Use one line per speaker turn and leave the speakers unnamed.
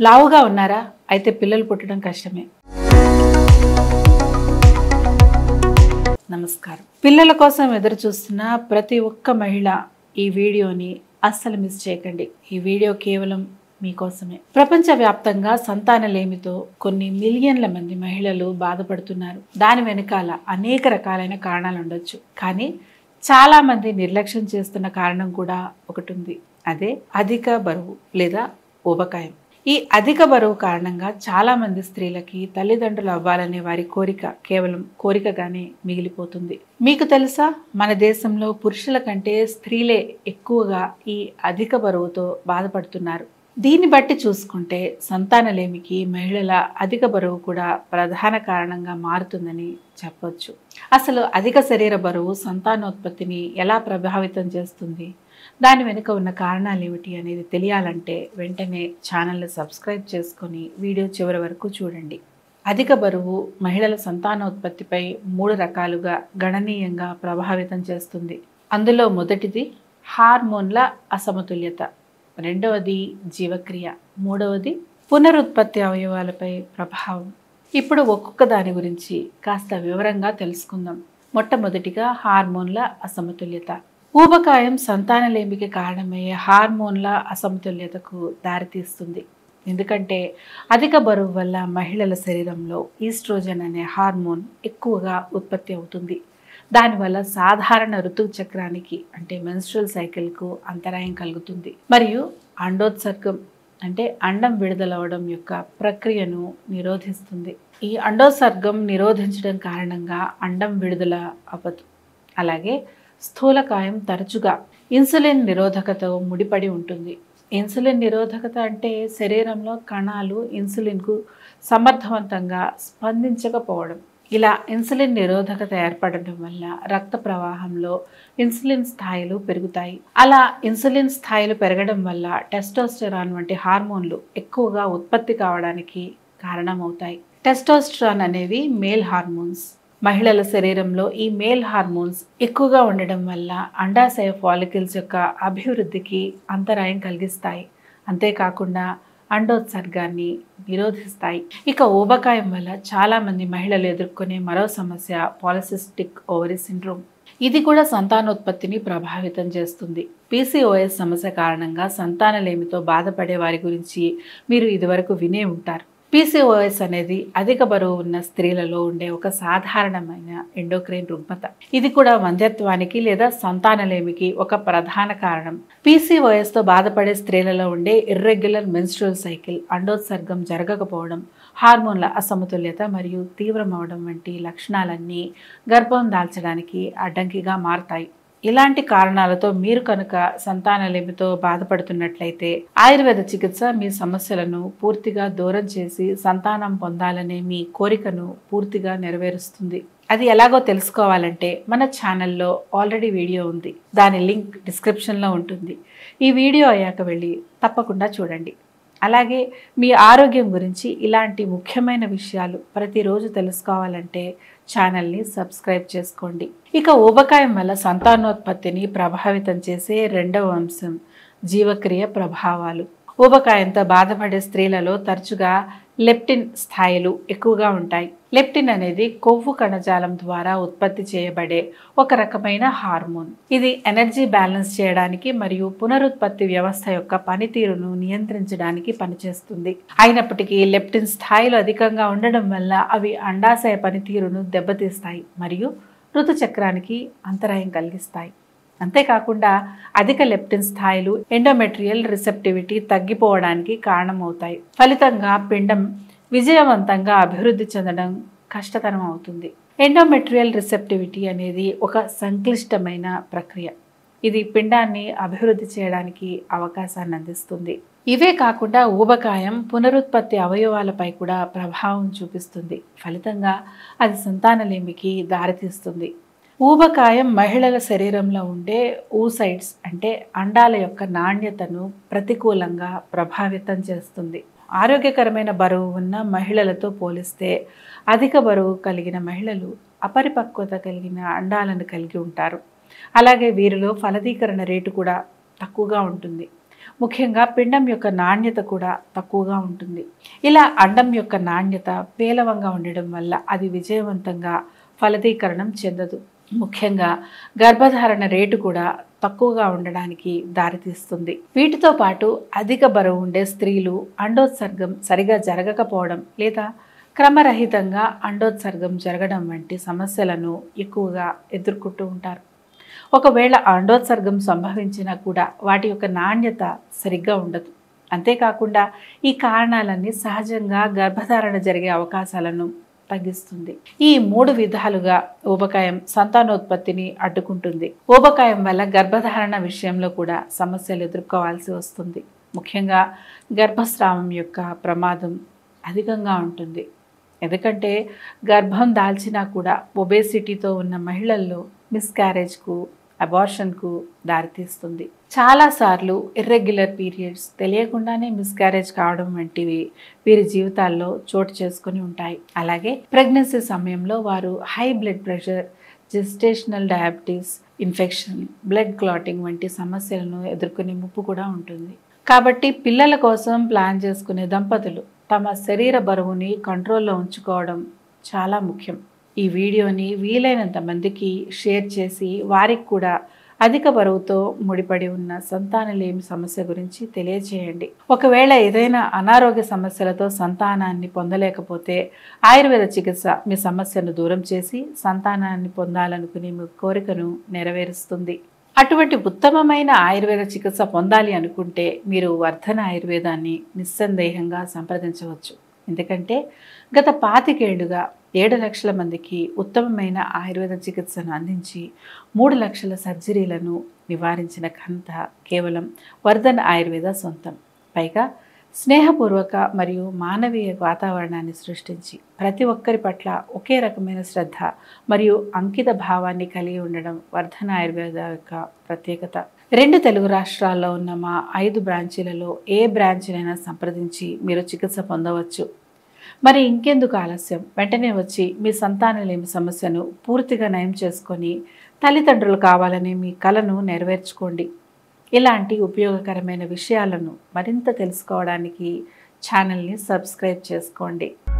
లావుగా ఉన్నారా అయితే పిల్లలు పుట్టడం కష్టమే నమస్కారం పిల్లల కోసం ఎదురు చూస్తున్న ప్రతి ఒక్క మహిళ ఈ వీడియోని అస్సలు మిస్ చేయకండి ఈ వీడియో కేవలం మీకోసమే ప్రపంచవ్యాప్తంగా సంతానలేమితో కొన్ని మిలియన్ల మంది మహిళలు బాధపడుతున్నారు దాని వెనకాల అనేక రకాలైన కారణాలు ఉండొచ్చు కానీ చాలా మంది నిర్లక్ష్యం చేస్తున్న కారణం కూడా ఒకటి ఉంది అదే అధిక బరువు లేదా ఊబకాయం ఈ అధిక బరువు కారణంగా చాలా మంది స్త్రీలకి తల్లిదండ్రులు అవ్వాలనే వారి కోరిక కేవలం కోరికగానే మిగిలిపోతుంది మీకు తెలుసా మన దేశంలో పురుషుల కంటే స్త్రీలే ఎక్కువగా ఈ అధిక బరువుతో బాధపడుతున్నారు దీన్ని బట్టి చూసుకుంటే సంతానలేమికి మహిళల అధిక బరువు కూడా ప్రధాన కారణంగా మారుతుందని చెప్పొచ్చు అసలు అధిక శరీర బరువు సంతానోత్పత్తిని ఎలా ప్రభావితం చేస్తుంది దాని వెనుక ఉన్న కారణాలు ఏమిటి అనేది తెలియాలంటే వెంటనే ఛానల్ని సబ్స్క్రైబ్ చేసుకొని వీడియో చివరి వరకు చూడండి అధిక బరువు మహిళల సంతానోత్పత్తిపై మూడు రకాలుగా గణనీయంగా ప్రభావితం చేస్తుంది అందులో మొదటిది హార్మోన్ల అసమతుల్యత రెండవది జీవక్రియ మూడవది పునరుత్పత్తి అవయవాలపై ప్రభావం ఇప్పుడు ఒక్కొక్క దాని గురించి కాస్త వివరంగా తెలుసుకుందాం మొట్టమొదటిగా హార్మోన్ల అసమతుల్యత ఊబకాయం సంతానలేమికి కారణమయ్యే హార్మోన్ల అసమతుల్యతకు దారితీస్తుంది ఎందుకంటే అధిక బరువు వల్ల మహిళల శరీరంలో ఈస్ట్రోజన్ అనే హార్మోన్ ఎక్కువగా ఉత్పత్తి అవుతుంది దానివల్ల సాధారణ ఋతువు చక్రానికి అంటే మెన్స్ట్రల్ సైకిల్కు అంతరాయం కలుగుతుంది మరియు అండోత్సర్గం అంటే అండం విడుదలవడం యొక్క ప్రక్రియను నిరోధిస్తుంది ఈ అండోత్సర్గం నిరోధించడం కారణంగా అండం విడుదల అవ్వదు అలాగే స్థూలకాయం తరచుగా ఇన్సులిన్ నిరోధకతో ముడిపడి ఉంటుంది ఇన్సులిన్ నిరోధకత అంటే శరీరంలో కణాలు ఇన్సులిన్కు సమర్థవంతంగా స్పందించకపోవడం ఇలా ఇన్సులిన్ నిరోధకత ఏర్పడడం వల్ల రక్త ప్రవాహంలో ఇన్సులిన్ స్థాయిలు పెరుగుతాయి అలా ఇన్సులిన్ స్థాయిలు పెరగడం వల్ల టెస్టోస్టెరాన్ వంటి హార్మోన్లు ఎక్కువగా ఉత్పత్తి కావడానికి కారణమవుతాయి టెస్టోస్టెరాన్ అనేవి మేల్ హార్మోన్స్ మహిళల శరీరంలో ఈ మేల్ హార్మోన్స్ ఎక్కువగా ఉండడం వల్ల అండాశయ ఫాలికల్స్ యొక్క అభివృద్ధికి అంతరాయం కలిగిస్తాయి అంతేకాకుండా అండోత్సర్గాన్ని నిరోధిస్తాయి ఇక ఊబకాయం వల్ల చాలామంది మహిళలు ఎదుర్కొనే మరో సమస్య పాలిసిస్టిక్ ఓవరీ సిండ్రోమ్ ఇది కూడా సంతానోత్పత్తిని ప్రభావితం చేస్తుంది పీసీఓఎస్ సమస్య కారణంగా సంతానలేమితో బాధపడే వారి గురించి మీరు ఇదివరకు వినే ఉంటారు పీసీఓఎస్ అనేది అధిక బరువు ఉన్న స్త్రీలలో ఉండే ఒక సాధారణమైన ఎండోక్రైన్ రుగ్మత ఇది కూడా వంధ్యత్వానికి లేదా సంతానలేమికి ఒక ప్రధాన కారణం పీసీఓఎస్తో బాధపడే స్త్రీలలో ఉండే ఇర్రెగ్యులర్ మెన్స్ట్రువల్ సైకిల్ అండోత్సర్గం జరగకపోవడం హార్మోన్ల అసమతుల్యత మరియు తీవ్రమవడం వంటి లక్షణాలన్నీ గర్భం దాల్చడానికి అడ్డంకిగా మారతాయి ఇలాంటి కారణాలతో మీరు కనుక సంతానలేమితో బాధపడుతున్నట్లయితే ఆయుర్వేద చికిత్స మీ సమస్యలను పూర్తిగా దూరం చేసి సంతానం పొందాలనే మీ కోరికను పూర్తిగా నెరవేరుస్తుంది అది ఎలాగో తెలుసుకోవాలంటే మన ఛానల్లో ఆల్రెడీ వీడియో ఉంది దాని లింక్ డిస్క్రిప్షన్లో ఉంటుంది ఈ వీడియో అయ్యాక వెళ్ళి తప్పకుండా చూడండి అలాగే మీ ఆరోగ్యం గురించి ఇలాంటి ముఖ్యమైన విషయాలు ప్రతిరోజు తెలుసుకోవాలంటే ఛానల్ని సబ్స్క్రైబ్ చేసుకోండి ఇక ఊబకాయం వల్ల సంతానోత్పత్తిని ప్రభావితం చేసే రెండవ అంశం జీవక్రియ ప్రభావాలు ఊబకాయంతో బాధపడే స్త్రీలలో తరచుగా లెప్టిన్ స్థాయిలు ఎక్కువగా ఉంటాయి లెప్టిన్ అనేది కొవ్వు కణజాలం ద్వారా ఉత్పత్తి చేయబడే ఒక రకమైన హార్మోన్ ఇది ఎనర్జీ బ్యాలెన్స్ చేయడానికి మరియు పునరుత్పత్తి వ్యవస్థ యొక్క పనితీరును నియంత్రించడానికి పనిచేస్తుంది అయినప్పటికీ లెప్టిన్ స్థాయిలు అధికంగా ఉండడం వల్ల అవి అండాశయ పనితీరును దెబ్బతీస్తాయి మరియు ఋతుచక్రానికి అంతరాయం కలిగిస్తాయి అంతేకాకుండా అధిక లెప్టిన్ స్థాయిలు ఎండోమెట్రియల్ రిసెప్టివిటీ తగ్గిపోవడానికి కారణమవుతాయి ఫలితంగా పిండం విజయవంతంగా అభివృద్ధి చెందడం కష్టతరం అవుతుంది ఎండోమెట్రియల్ రిసెప్టివిటీ అనేది ఒక సంక్లిష్టమైన ప్రక్రియ ఇది పిండాన్ని అభివృద్ధి చేయడానికి అవకాశాన్ని అందిస్తుంది ఇవే కాకుండా ఊబకాయం పునరుత్పత్తి అవయవాలపై కూడా ప్రభావం చూపిస్తుంది ఫలితంగా అది సంతానలేమికి దారితీస్తుంది ఊబకాయం మహిళల శరీరంలో ఉండే ఊసైడ్స్ అంటే అండాల యొక్క నాణ్యతను ప్రతికూలంగా ప్రభావితం చేస్తుంది ఆరోగ్యకరమైన బరువు ఉన్న మహిళలతో పోలిస్తే అధిక బరువు కలిగిన మహిళలు అపరిపక్వత కలిగిన అండాలను కలిగి ఉంటారు అలాగే వీరిలో ఫలదీకరణ రేటు కూడా తక్కువగా ఉంటుంది ముఖ్యంగా పిండం యొక్క నాణ్యత కూడా తక్కువగా ఉంటుంది ఇలా అండం యొక్క నాణ్యత పేలవంగా ఉండడం వల్ల అది విజయవంతంగా ఫలదీకరణం చెందదు ముఖ్యంగా గర్భధారణ రేటు కూడా తక్కువగా ఉండడానికి దారితీస్తుంది వీటితో పాటు అధిక బరువు ఉండే స్త్రీలు అండోత్సర్గం సరిగా జరగకపోవడం లేదా క్రమరహితంగా అండోత్సర్గం జరగడం వంటి సమస్యలను ఎక్కువగా ఎదుర్కొంటూ ఉంటారు ఒకవేళ అండోత్సర్గం సంభవించినా కూడా వాటి యొక్క నాణ్యత సరిగ్గా ఉండదు అంతేకాకుండా ఈ కారణాలన్నీ సహజంగా గర్భధారణ జరిగే అవకాశాలను తగ్గిస్తుంది ఈ మూడు విధాలుగా ఊబకాయం సంతానోత్పత్తిని అడ్డుకుంటుంది ఊబకాయం వల్ల గర్భధారణ విషయంలో కూడా సమస్యలు ఎదుర్కోవాల్సి వస్తుంది ముఖ్యంగా గర్భస్రావం యొక్క ప్రమాదం అధికంగా ఉంటుంది ఎందుకంటే గర్భం దాల్చినా కూడా ఒబేసిటీతో ఉన్న మహిళల్లో మిస్క్యారేజ్కు అబార్షన్కు దారితీస్తుంది చాలాసార్లు ఇర్రెగ్యులర్ పీరియడ్స్ తెలియకుండానే మిస్క్యారేజ్ కావడం వంటివి వీరి జీవితాల్లో చోటు చేసుకుని ఉంటాయి అలాగే ప్రెగ్నెన్సీ సమయంలో వారు high blood pressure gestational diabetes infection blood clotting వంటి సమస్యలను ఎదుర్కొనే ముప్పు కూడా ఉంటుంది కాబట్టి పిల్లల కోసం ప్లాన్ చేసుకునే దంపతులు తమ శరీర బరువుని కంట్రోల్లో ఉంచుకోవడం చాలా ముఖ్యం ఈ వీడియోని వీలైనంత మందికి షేర్ చేసి వారికి కూడా అధిక బరువుతో ముడిపడి ఉన్న సంతానలేమి సమస్య గురించి తెలియజేయండి ఒకవేళ ఏదైనా అనారోగ్య సమస్యలతో సంతానాన్ని పొందలేకపోతే ఆయుర్వేద చికిత్స మీ సమస్యను దూరం చేసి సంతానాన్ని పొందాలనుకునే మీ కోరికను నెరవేరుస్తుంది అటువంటి ఉత్తమమైన ఆయుర్వేద చికిత్స పొందాలి అనుకుంటే మీరు వర్ధన ఆయుర్వేదాన్ని నిస్సందేహంగా సంప్రదించవచ్చు ఎందుకంటే గత పాతికేళ్లుగా ఏడు లక్షల మందికి ఉత్తమమైన ఆయుర్వేద చికిత్సను అందించి మూడు లక్షల సర్జరీలను నివారించిన ఘనత కేవలం వర్ధన్ ఆయుర్వేద సొంతం పైగా స్నేహపూర్వక మరియు మానవీయ వాతావరణాన్ని సృష్టించి ప్రతి ఒక్కరి పట్ల ఒకే రకమైన శ్రద్ధ మరియు అంకిత భావాన్ని కలిగి ఉండడం వర్ధన ఆయుర్వేద యొక్క ప్రత్యేకత రెండు తెలుగు రాష్ట్రాల్లో ఉన్న మా ఐదు బ్రాంచీలలో ఏ బ్రాంచ్నైనా సంప్రదించి మీరు చికిత్స పొందవచ్చు మరి ఇంకెందుకు ఆలస్యం వెంటనే వచ్చి మీ సంతానలేమి సమస్యను పూర్తిగా నయం చేసుకొని తల్లిదండ్రులు కావాలనే మీ కలను నెరవేర్చుకోండి ఇలాంటి ఉపయోగకరమైన విషయాలను మరింత తెలుసుకోవడానికి ఛానల్ని సబ్స్క్రైబ్ చేసుకోండి